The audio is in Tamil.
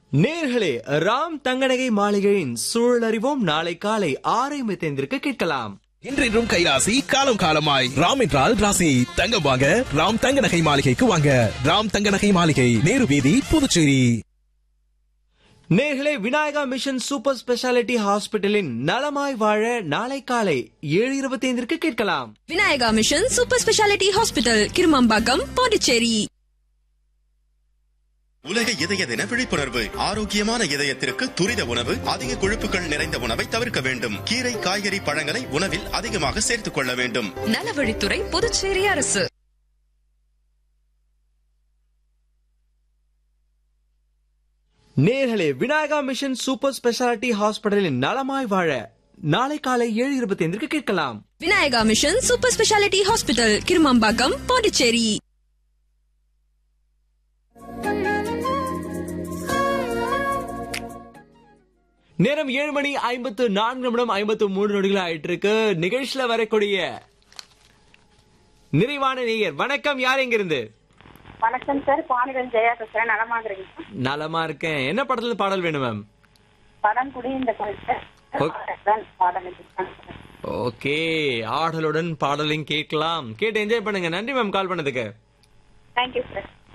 நேர்களே ராம் தங்கநகை மாளிகையின் சூழல் அறிவோம் நாளை காலை ஆரை முத்தைந்திற்கு கேட்கலாம் இன்றின்றும் கைராசி காலம் காலமாய் ராம் என்றால் ராசி தங்கம் வாங்க ராம் தங்க நகை மாளிகைக்கு வாங்க ராம் தங்க நகை மாளிகை நேரு வீதி புதுச்சேரி நேர்களே விநாயகா மிஷன் சூப்பர் ஸ்பெஷாலிட்டி ஹாஸ்பிட்டலின் நலமாய் வாழ நாளை காலை ஏழு இருபத்தி ஐந்திற்கு கேட்கலாம் Vinayaka mission super speciality hospital Kirumambakkam Pondicherry உலக இதய தின விழிப்புணர்வு ஆரோக்கியமான இதயத்திற்கு துரித உணவு அதிக கொழுப்புகள் நிறைந்த உணவை தவிர்க்க வேண்டும் கீரை காய்கறி பழங்களை உணவில் அதிகமாக சேர்த்துக் கொள்ள வேண்டும் நலவழித்துறை புதுச்சேரி அரசு நேர்களே விநாயகா மிஷன் சூப்பர் ஸ்பெஷாலிட்டி ஹாஸ்பிட்டலின் நலமாய் வாழ நாளை காலை ஏழு இருபத்தி ஐந்திற்கு கேட்கலாம் Vinayaka mission super speciality hospital Kirumambakkam Pondicherry நேரம் ஏழு மணி ஐம்பத்து நான்கு நிமிடம் ஐம்பத்து மூணு நொடிகள் ஆயிட்டு இருக்கு நிகழ்ச்சியில வரக்கூடிய நிறைவான நேயர் வணக்கம் யார் எங்க இருந்து வணக்கம் சார் பாண்டியன் ஜெயா பேசுறேன் நலமாக இருக்கீங்க நலமா இருக்கேன் என்ன படத்துல இருந்து பாடல் வேணும் மேம் படம் குடி இந்த கோயில் ஓகே. பாடம் எழுதியிருக்காங்க சார். ஓகே ஆடலுடன் பாடலையும் கேட்கலாம் கேட்டு என்ஜாய் பண்ணுங்க நன்றி மேம் கால் பண்ணதுக்கு தேங்க்யூ சார்